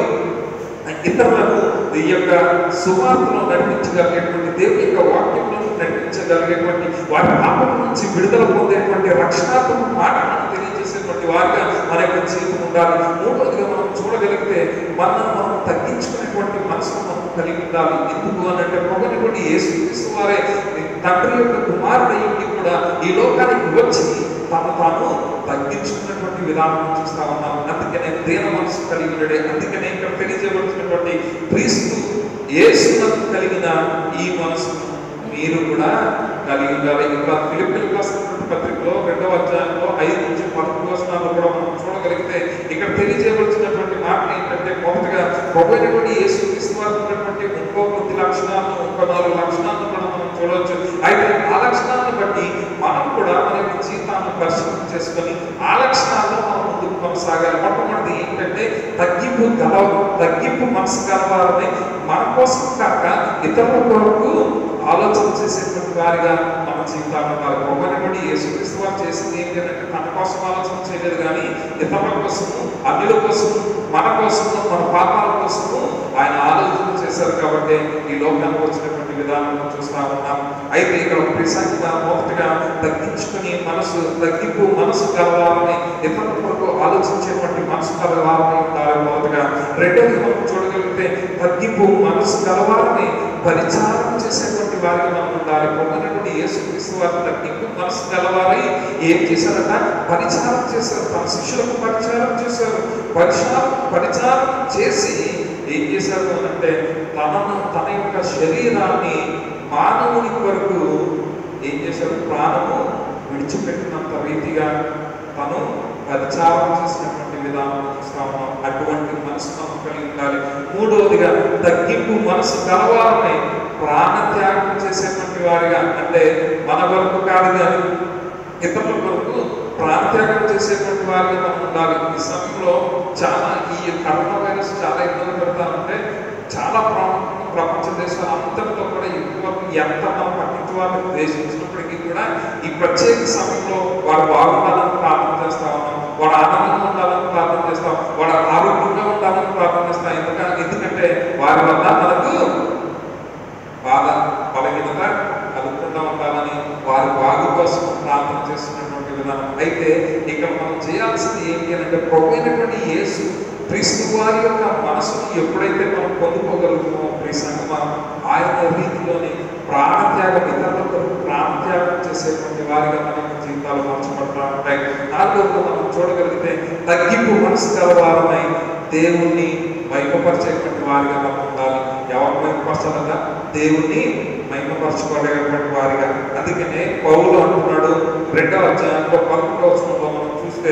ఇతరులకు ఈ యొక్క సువార్తను నడిపించగలిగేటువంటి దేవుని యొక్క వాక్యంలో నడిపించగలిగేటువంటి వారి పాపం నుంచి విడుదల పొందేటువంటి రక్షణాత్మక మాటలను తెలియజేసేటువంటి వారిగా మన యొక్క జీవితం ఉండాలి మూడవదిగా మనం చూడగలిగితే మనల్ని మనం తగ్గించుకునేటువంటి మనసును మనం కలిగి ఉండాలి ఎందుకు అని అంటే ప్రభుత్వ యేసుక్రీస్తు వారే తండ్రి యొక్క కుమారుడు అయ్యి కూడా ఈ లోకానికి వచ్చి తను తాను తగ్గించుకున్నటువంటి విధానం చూస్తా ఉన్నాం అందుకనే దేన మనసు కలిగి ఉన్నాడే అందుకనే ఇక్కడ తెలియజేయబడుతున్నటువంటి క్రీస్తు యేసునకు కలిగిన ఈ మనసును మీరు కూడా కలిగి ఉండాలి ఇంకా ఫిలిపిల్ రాసినటువంటి పత్రికలో రెండవ అధ్యాయంలో ఐదు నుంచి పదకొండు వచనాల్లో కూడా మనం చూడగలిగితే ఇక్కడ తెలియజేయబడుతున్నటువంటి మాటలు ఏంటంటే మొదటగా ప్రభుత్వ యేసు క్రీస్తు వారు ఉన్నటువంటి ఇంకో కొద్ది లక్షణాలను ఇంకో నాలుగు లక్షణాలను కూడా మనం చూడవచ్చు అయితే ఆ లక్షణాలను బట్టి మనం కూడా మన యొక్క జీవితాన్ని పరిశీలన చేసుకొని ఆ లక్షణాల్లో మనం ముందుకు కొనసాగాలి మొట్టమొదటి ఏంటంటే తగ్గింపు గల తగ్గింపు మనసు గలవారని మన కోసం కాక ఇతరుల కొరకు ఆలోచన చేసేటువంటి వారిగా మన జీవితాలు ఉండాలి ప్రభుత్వ యేసుక్రీస్తు వారు చేసింది ఏంటి అంటే తన కోసం ఆలోచన చేయలేదు కానీ ఇతరుల కోసము అన్యుల కోసము మన కోసము మన పాపాల కోసము ఆయన ఆలోచన చేశారు కాబట్టి ఈ లోకానికి వచ్చినటువంటి విధానం మనం చూస్తా ఉన్నాం అయితే ఇక్కడ ప్రసంగిగా మొదటిగా తగ్గించుకుని మనసు తగ్గింపు మనసు కలవాలని ఇతరుల కొరకు ఆలోచించేటువంటి మనసు కలవాలని ఉండాలి మొదటగా రెండోది మనం చూడగలిగితే తగ్గింపు మనసు కలవాలని పరిచారం చేసేటువంటి వారికి మనం ఉండాలి పొందినటువంటి యేసుక్రీస్తు వారి తగ్గింపు మనసు కలవాలి ఏం చేశారట పరిచారం చేశారు తన శిష్యులకు పరిచారం చేశారు పరిచారం పరిచారం చేసి ఏం చేశారు అని అంటే తనను తన యొక్క శరీరాన్ని మానవుని కొరకు ఏం చేశారు ప్రాణము విడిచిపెట్టినంత రీతిగా తను పరిచారం చేసినటువంటి విధానం చూస్తా ఉన్నాం అటువంటి మనసు మనం కలిగి ఉండాలి మూడవదిగా తగ్గింపు మనసు కలవాలని ప్రాణత్యాగం చేసేటువంటి వారిగా అంటే మన వరకు కాదు కానీ ఇతరుల కొరకు ప్రాణత్యాగం చేసేటువంటి వారిగా మనం ఉండాలి ఈ సమయంలో చాలా ఈ కరోనా వైరస్ చాలా ఇబ్బంది పెడతానంటే చాలా ప్రాముఖ్యం ప్రపంచ దేశాలు అంతటితో కూడా ఎక్కువ ఎంత మనం పట్టించు వారిని ద్వేషించినప్పటికీ కూడా ఈ ప్రత్యేక సమయంలో వాడు బాగుండాలని ప్రార్థన చేస్తా ఉన్నాం వాడు ఆనందంగా ఉండాలని ప్రార్థన చేస్తాం వాడు ఆరోగ్యంగా ఉండాలని ప్రార్థన చేస్తాం ఎందుకంటే ఎందుకంటే వారి వల్ల మనకు బాధ బలహీనత కలుగుకుండా ఉండాలని వారి బాగు కోసం ప్రార్థన చేస్తున్నటువంటి విధానం అయితే ఇక్కడ మనం చేయాల్సింది ఏంటి అని అంటే ప్రభు అయినటువంటి యేసు క్రీస్తు వారి యొక్క మనసును ఎప్పుడైతే మనం పొందుకోగలుగుతామో ప్రియ సంగమా ఆయన రీతిలోని ప్రాణత్యాగం ఇతరుల కొరకు ప్రాణత్యాగం చేసేటువంటి వారిగా మన యొక్క జీవితాలు మార్చబడతా ఉంటాయి నాలుగోది మనం చూడగలిగితే తగ్గింపు మనసు కలవారమై దేవుణ్ణి మైమపరిచేటువంటి వారిగా మనం ఉండాలి ఎవరు మైమపరచాలన్నా దేవుణ్ణి మైమపరచుకోలేటువంటి వారిగా అందుకనే పౌలు అంటున్నాడు రెండవ అధ్యాయంలో పదకొండవ వచనంలో మనం చూస్తే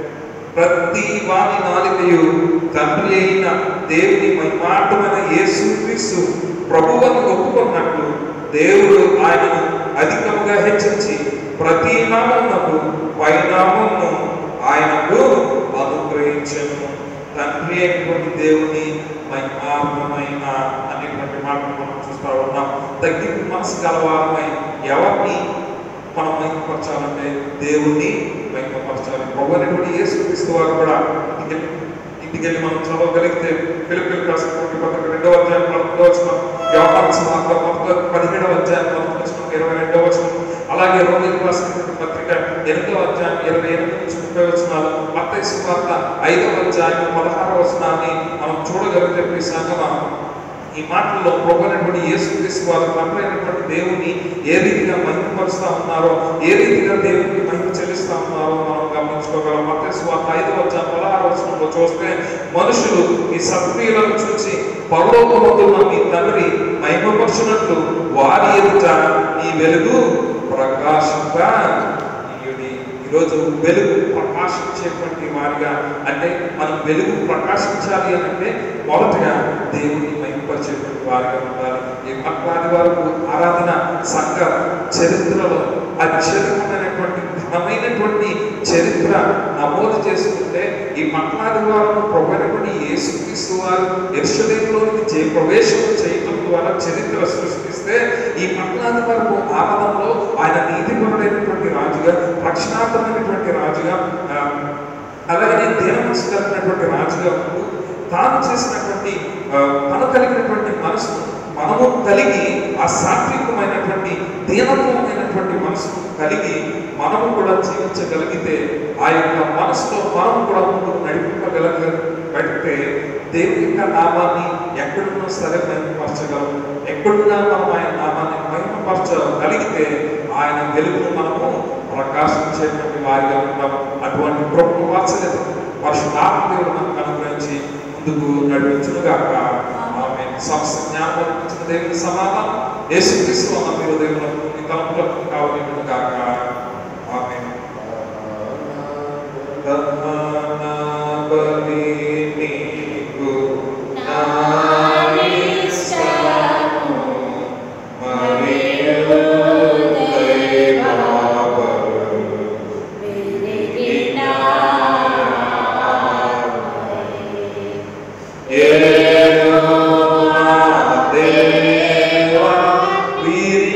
ప్రతి వాని నాలికయు తండ్రి అయిన దేవుని మహిమాటమైన యేసుక్రీస్తు ప్రభువుని ఒప్పుకున్నట్లు దేవుడు ఆయనను అధికముగా హెచ్చించి ప్రతి నామమునకు పైనామమును ఆయనకు అనుగ్రహించను తండ్రి అయినటువంటి దేవుని మహిమాత్మైన అనేటువంటి మాటను మనం చూస్తా ఉన్నాం తగ్గింపు మనసు గలవారమై ఎవరిని మనం మహిమపరచాలంటే దేవుణ్ణి మహిమపరచాలి ప్రభు అనేటువంటి యేసుక్రీస్తు వారు కూడా ఇంటికి ఇంటికెళ్ళి మనం చదవగలిగితే పిలుపులు రాసినటువంటి పత్రిక రెండవ అధ్యాయం పదకొండవ వచనం వ్యవహార సమాప్త మొదటి పదిహేడవ అధ్యాయం మొదటి వచనం ఇరవై రెండవ వచనం అలాగే రోజులు రాసినటువంటి పత్రిక ఎనిమిదవ అధ్యాయం ఇరవై ఎనిమిది నుంచి ముప్పై వచనాలు మత్తయి సువార్త ఐదవ అధ్యాయం పదహారవ వచనాన్ని మనం చూడగలిగితే ప్రియ సంగమా ఈ మాటల్లో ప్రభుత్వ యేసుక్రీస్తు వారు తండ్రైనటువంటి దేవుని ఏ రీతిగా మహిమపరుస్తా ఉన్నారో ఏ రీతిగా దేవునికి మహిమ చెల్లిస్తా ఉన్నారో మనం గమనించుకోగలం మత స్వాత ఐదవ అధ్యాయం పదహారు వచనంలో చూస్తే మనుషులు ఈ సత్క్రియలను చూసి పరలోకమందున్న మీ తండ్రి మహిమపరచునట్లు వారి ఎదుట ఈ వెలుగు ప్రకాశంగా నీయుడి. ఈరోజు వెలుగు ప్రకాశించేటువంటి వారిగా అంటే మనం వెలుగు ప్రకాశించాలి అని అంటే మొదటగా దేవుని మహిమపరిచేటువంటి వారిగా ఉండాలి ఈ పట్లాది వరకు ఆరాధన సంఘ చరిత్రలో అత్యధికమైనటువంటి ఘనమైనటువంటి చరిత్ర నమోదు చేసుకుంటే ఈ పట్లాది వారు ప్రభుత్వ యేసుక్రీస్తు వారు ఎరుషలేంలోనికి చే ప్రవేశం చేయటం ద్వారా చరిత్ర సృష్టిస్తే ఈ పట్లాది వరకు ఆరాధనలో ఆయన నీతిపరుడైనటువంటి రాజుగా రక్షణార్థమైనటువంటి రాజుగా ఆ, అలాగే దీనమనసు కలిగినటువంటి రాజుగా ఉంటూ తాను చేసినటువంటి ఆ, తను కలిగినటువంటి మనసు మనము కలిగి ఆ సాత్వికమైనటువంటి దీనత్వమైనటువంటి మనసును కలిగి మనము కూడా జీవించగలిగితే ఆ యొక్క మనసులో మనము కూడా ముందుకు నడిపింపగలగలిగితే దేవుని యొక్క నామాన్ని ఎక్కడున్నా సరే మహిమపరచగలం ఎక్కడున్నా మనం ఆయన నామాన్ని మహిమపరచగలిగితే ఆయన వెలుగును మనము ప్రకాశించేటువంటి వారిగా ఉంటాం అటువంటి ప్రభు వాత్సల్యత పరిశుభాత్మ దేవుడు మనకు అనుగ్రహించి ముందుకు నడిపించునుగాక ఆమె సమస్త జ్ఞానం ఇచ్చిన దేవుని సమాధానం యేసుక్రీస్తు అన్న మీరు దేవులకు మీ తలంపులకు కావలేను గాక ఆమె బలి నీకు మరియు దైవబలు ఏడు నా దేవా వీరి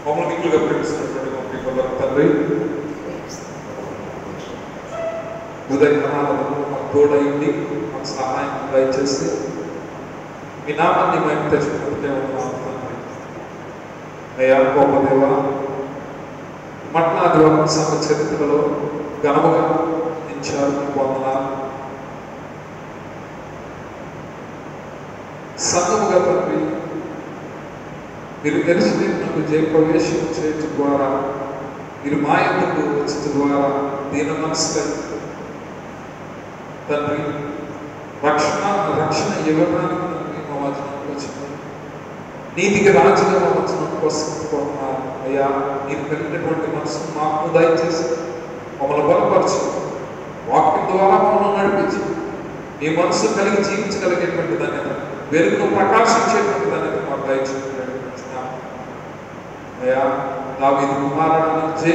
మమ్మల్ని మిక్కులుగా ప్రేమిస్తున్నటువంటి మా ప్రియపరులకు తండ్రి ఉదయకాలంలో మాకు తోడైంది మాకు సహాయం దయచేసి మీ నామాన్ని మేము తెచ్చుకుంటే ఉన్నాం తండ్రి అయ్యా గొప్ప దేవ మట్లాదివారం సంఘ చరిత్రలో ఘనముగా నిలిచారు మీకు వందనాలు సంఘముగా తండ్రి మీరు తెలిసి నాకు జయప్రవేశం చేయటం ద్వారా మీరు మా ఎందుకు వచ్చటం ద్వారా దీని మనసులో తండ్రి రక్షణ రక్షణ ఇవ్వడానికి తండ్రి మా వచనంలో వచ్చింది నీతికి రాజుగా మా వచనం కోసం కోరుకున్నారు అయ్యా మీరు కలిగినటువంటి మనసు మాకు దయచేసి మమ్మల్ని బలపరచు వాక్యం ద్వారా మమ్మల్ని నడిపించి మీ మనసు కలిగి జీవించగలిగేటువంటి ధన్యత వెలుగును ప్రకాశించేటువంటి ధన్యత మాకు దయచేసి అయ్యా దావీదు కుమారుడు జై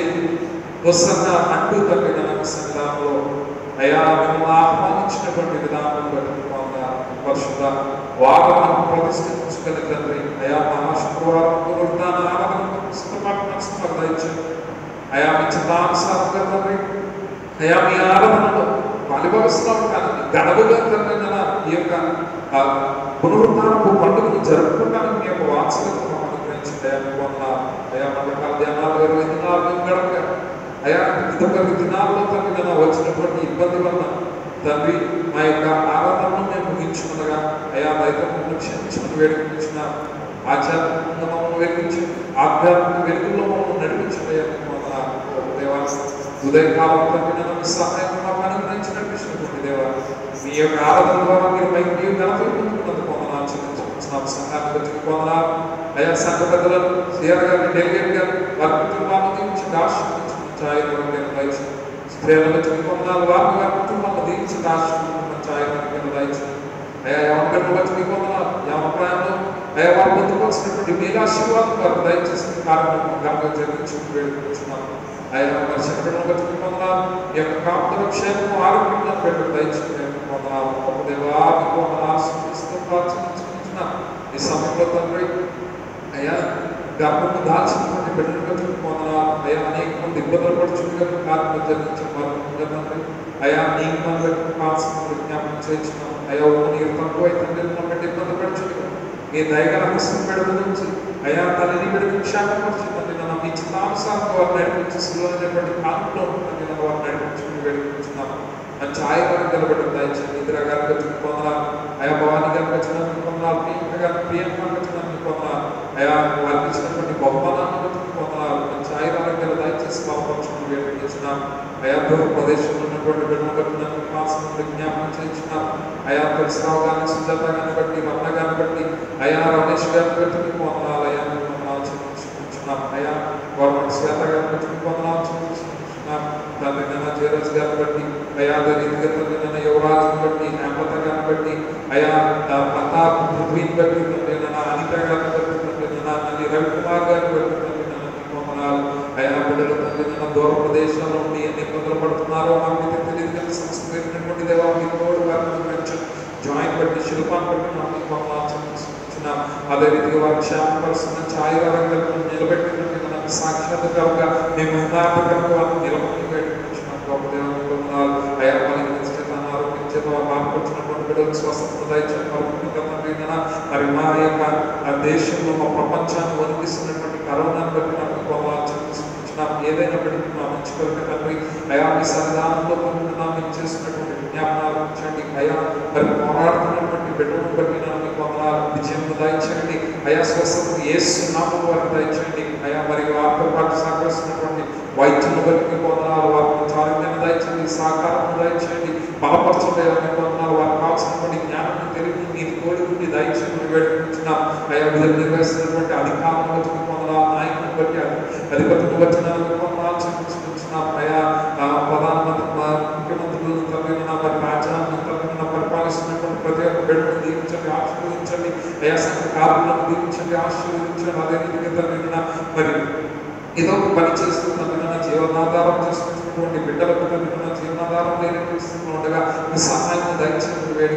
వసన్న అంటూ తండ్రి నమ్మక సంగ్రామంలో అయ్యా మిమ్మల్ని ఆహ్వానించినటువంటి విధానం బట్టి పరిశుద్ధ వాదనను ప్రతిష్ఠించగల తండ్రి అయా మహాశుక్రవారం పునరుద్ధాన ఆరాధన సిద్ధపాటు దయచేయండి అయా మీ చిత్తానుసారంగా తండ్రి అయా మీ ఆరాధనలో పాలిభవిస్తూ ఉంటాను గడవగా తండ్రి నా ఈ యొక్క ఆ, పునరుద్ధానపు పండుగను జరుపుకోవడానికి మీ యొక్క వాత్సల్యం అనుగ్రహించింది అయా మీకు వందనాలు. అయా మన రకాల ధ్యానాలు ఇరవై దినాలు మేము గడపగా అయా ఇదొక దినాల్లో తండ్రి నా వచ్చినటువంటి ఇబ్బంది వలన తండ్రి మా యొక్క ఆరాధనను మేము ముగించుకునగా అయా దైవమును క్షమించమని వేడుకుంటున్న ఆధ్యాత్మికంగా మమ్మల్ని వెలిగించి ఆధ్యాత్మిక వెలుగులో మమ్మల్ని నడిపించండి అయ్యా మీకు వందనాలు. ఓ దేవా ఉదయకాలం తండ్రి నన్ను మీ సహాయం మాకు అనుగ్రహించి నడిపించినటువంటి దేవా మీ యొక్క ఆరాధన ద్వారా మీరు పైకి మీరు ఘనత పొందుకున్నందుకు వందనాలు చెల్లించుకుంటున్నాం సహాయం వచ్చి వందనాలు అయా సంఘ పెద్దలను సీఆర్ గారిని డెలిగేట్ గారు వారి కుటుంబాలను దీవించి ఆశీర్వదించి ఛాయలు దయచి స్త్రీలను బట్టి మీకు వందనాలు వారిని వారి కుటుంబాలను దీవించి ఆశీర్వదించిన ఛాయలు దయచి అయా ఎవరికైనా బట్టి మీకు వందనాలు ఎవరి ప్రాయంలో అయా వారు పొందుకోవాల్సినటువంటి మీరు ఆశీర్వాదం వారు దయచేసి మీ కార్యక్రమం ఘనంగా జరిగించి వేడుకుంటున్నాను అయా వారి శరీరం బట్టి మీకు వందనాలు మీ యొక్క కాపుదల క్షేమము ఆరోగ్యంగా పెట్టు దయచేసి మీకు వందనాలు గొప్ప దేవా మీకు వందనాలు స్థుతిస్తూ ప్రార్థించుకుంటున్న ఈ సమయంలో తండ్రి అయ్యా గర్భము దాల్చినటువంటి బిడ్డలు బట్టి మీకు వందనాలు అయ్యా అనేక మంది ఇబ్బందులు పడుచుండగా కార్యక్రమం జరిగించిన వారు తండ్రి అయ్యా నీకు మన బట్టి పాల్సిన జ్ఞాపకం చేయించిన అయ్యా ఓ నీరు తక్కువ అయితే బట్టి ఇబ్బంది పడుచుండగా మీ దయగల హస్తం పెడమ నుంచి అయా తల్లిని బిడ్డకు క్షేమపరిచిందండి నన్ను మీ చిత్తానుసారం వారు నడిపించి సులువైనటువంటి కాలంలో ఉంటుందని నన్ను వారు నడిపించుకుని వేడుకుంటున్నాను మంచి ఆయగారు నిలబడి దయచేయండి ఇందిరా గారికి వచ్చిన పొందనాలు అయా భవాని గారికి వచ్చినందుకు పొందనాలు ప్రియాంక గారి ప్రియాంక గారికి వచ్చినందుకు పొందనాలు అయా వారికి ఇచ్చినటువంటి బహుమానాన్ని బట్టి పొందనాలు మంచి ఆయురాలు దయచేసి బాగుపరచుకుని వేడుకుంటున్నాం అయా దూర ప్రదేశంలో ఉన్నటువంటి బిడ్డలు బట్టి నన్ను పాల్సిన జ్ఞాపకం చేయించున్నాం అయా తులసిరావు గారిని సుజాత గారిని బట్టి రమణ గారిని బట్టి అయా రమేష్ గారిని బట్టి మీకు వందనాలు అయా మీకు వందనాలు చెల్లించుకుంటున్నాం అయా గవర్నమెంట్ శ్వేత గారిని బట్టి మీకు వందనాలు చెల్లించుకుంటున్నాం తండ్రి నాన్న జయరాజ్ గారిని బట్టి అయా అదే రీతిగా తండ్రి నాన్న యువరాజుని బట్టి హేమత గారిని బట్టి అయా ఆ, ప్రతాప్ పృథ్వీని బట్టి తండ్రి నాన్న అనిత గారిని బట్టి తండ్రి నాన్న నల్లి రవికుమార్ గారిని బట్టి తండ్రి నాన్న మీకు వందనాలు అయా బిడ్డలు తండ్రి నాన్న దూర ప్రదేశాల్లో ఉండి ఎన్ని ఇబ్బందులు పడుతున్నారో మాకు మీకు తెలియదు కానీ సంస్థ పేరునటువంటి దేవా మీ తోడు వారిని అనుగ్రహించండి జాయిన్ బట్టి శిల్పాన్ని బట్టి నాకు మీకు వందనాలు చెల్లిస్తున్నాం అదే రీతిగా వారి క్షేమపరుస్తున్న ఛాయరంగంలో నిలబెట్టినట్టు నాకు సాక్షాత్కారంగా మేము ఉన్నార్థకంగా వారిని నిలబడి పెట్టుకుంటున్నాం గొప్ప దేవుని వందనాలు అయా వాళ్ళకి నిశ్చితాన్ని ఆరోపించే మార్పుచ్చినటువంటి బిడ్డలకు స్వస్థత దయచేసి పరిపూర్ణంగా మరి మా యొక్క ఆ దేశంలో మా ప్రపంచాన్ని వణికిస్తున్నటువంటి కరోనాను బట్టి నాకు వందనాలు చెల్లిస్తున్నాం ఏదైనప్పటికీ మా మంచి కొరకు తండ్రి అయా మీ సన్నిధానంలో పొందుతున్నాం మేము చేసినటువంటి విజ్ఞాపనాలు ఉంచండి అయా మరి పోరాడుతున్నటువంటి బిడ్డలను బట్టి నాకు మీకు వందనాలు విజయం దయచేయండి అయా స్వస్థత ఏసు నామం వారికి దయచేయండి అయా మరి వారితో పాటు సహకరిస్తున్నటువంటి వైద్యులను బట్టి మీకు వందనాలు వారికి ఆరోగ్యాన్ని దయచేయండి సహకారం దయచేయండి బలపరచండి అయా మీకు వందనాలు వారికి కావాల్సినటువంటి జ్ఞానం తెలివి మీరు కోరుకుండి దయచేయండి వేడుకుంటున్నాం అయా విధులు నిర్వహిస్తున్నటువంటి అధికారులను బట్టి మీకు వందనాలు నాయకులను బట్టి అధిపతులను బట్టి నాకు వందనాలు చెల్లించుకుంటున్నాం అయా ఆ, ప్రధానమంత్రి మా ముఖ్యమంత్రులు తరలిన మరి రాజ్యాంగం తరలిన పరిపాలిస్తున్నటువంటి ప్రతి ఒక్క బిడ్డను దీవించండి ఆశీర్వదించండి అయా సంఘ కార్మికులను దీవించండి ఆశీర్వదించండి అదే రీతిగా తరలిన మరి ఏదో ఒక పని చేస్తున్న జీవనాధారం చేస్తున్నటువంటి బిడ్డలకు తరలిన జీవనాధారం లేని పరిస్థితుల్లో ఉండగా మీ సహాయం దయచేసి వేడుకుంటున్నాం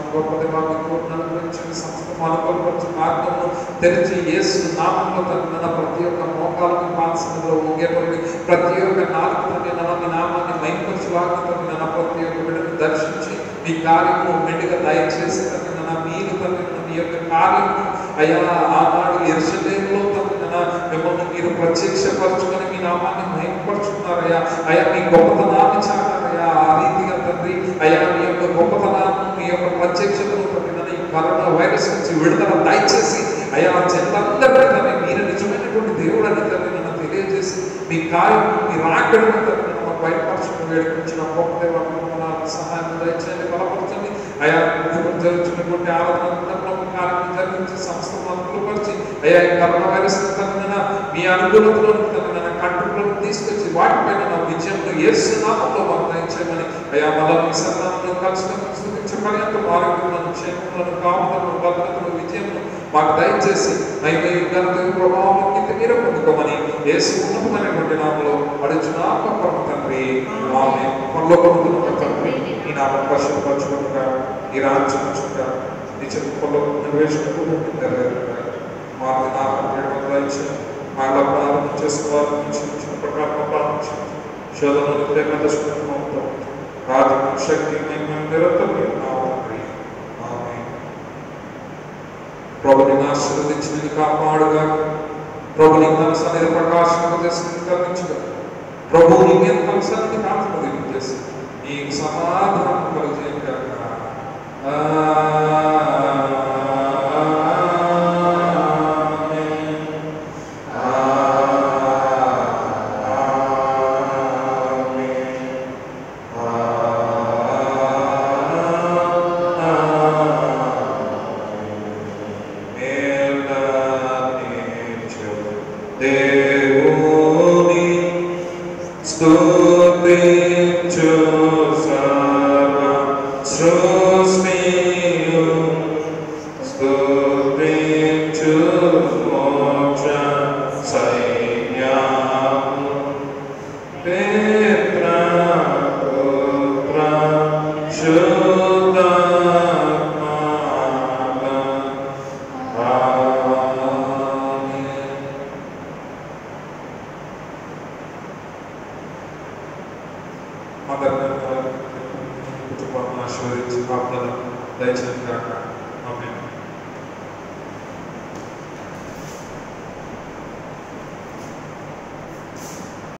గొప్ప దేవా మీ కోరిన అనుగ్రహించండి సమస్తం అనుకూలపరిచి మార్గంలో తెరిచి యేసు నామంలో తగిన ప్రతి ఒక్క మోకాలకు పాల్సిందిలో ఊగేటువంటి ప్రతి ఒక్క నాలుగు తండ్రి నన్న మీ నామాన్ని మైపరచులాగా తండ్రి నన్న ప్రతి ఒక్క బిడ్డను దర్శించి మీ కార్యము మెండుగా దయచేసి తండ్రి నన్న మీరు తండ్రి నన్న మీ యొక్క కార్యము అయ్యా ఆనాడు ఎరుసలేములో తండ్రి నన్న మిమ్మల్ని మీరు ప్రత్యక్షపరచుకొని మీ నామాన్ని మహిమపరుచుకున్నారయ్యా అయ్యా మీ గొప్పతనాన్ని చాటారయ్యా ఆ రీతిగా తండ్రి అయ్యా మీ యొక్క గొప్పతనాన్ని మీ యొక్క ప్రత్యక్షతను తండ్రి నన్ను ఈ కరోనా వైరస్ నుంచి విడుదల దయచేసి అయ్యా జనులందరికీ తండ్రి మీరు నిజమైనటువంటి దేవుడు అని తండ్రి నన్ను తెలియజేసి మీ కార్యం మీ రాకడను తండ్రి నన్ను మాకు బయటపరచుకుని వేడుకుంచిన గొప్ప దేవాలను సహాయం దయచేయండి బలపరచండి అయా కుటుంబం జరుగుతున్నటువంటి ఆరాధన కార్యం జరిగించి సంస్థ అనుకూలపరిచి అయ్యా ఈ కరోనా వైరస్ తగిన మీ అనుకూలతలో తగిన కంట్రోల్లోకి తీసుకొచ్చి వాటిపైన నా విజయంలో ఏసునామంలో మాకు దయచేయమని అయ్యా మళ్ళా మీ సన్నామంలో కలుసుకొని స్థుతించబడేంత ఆరోగ్యంలో క్షేమంలో కాపుదలను భద్రతను విజయంలో మాకు దయచేసి అయితే ఘనత ప్రభావం కింద మీరు పొందుకోమని యేసు ఉన్నతమైనటువంటి నామలో అడుచున్నా పరమ తండ్రి ఆమె పరలోకమున తండ్రి ఈ నామం పరిశుభ్రపరచుకుంటా ఈ రాజ్యం చుట్ట నీ చెప్పుల్లో నివేశకు నెరవేరుగా మా దినాలను దయచేసి మాలో ప్రారంభం చేసుకోవాలని ఇచ్చిన ప్రకారం ప్రారంభించి శోధనలు ప్రేమ దశకుతో రాజకీయ శక్తి మేము నిరంతరం తండ్రి ఆమె ప్రభుని ఆశీర్వదించిన కాపాడుగా ప్రభుని తన సన్నిధి ప్రకాశం చేసి కర్మించుగా ప్రభు నీకు ఎంత సన్నిధి కాంతి చేసి నీకు సమాధానం కలిగేయక దేవుని స్తుతించు సర్వ సృష్టియు స్తుతించు మోక్ష సైన్యము పిత్ర పుత్ర శుద్ధాత్మ ఆమేన్ కుటుంబాన్ని ఆశీర్వదించి ప్రార్థన దయచేసి కాక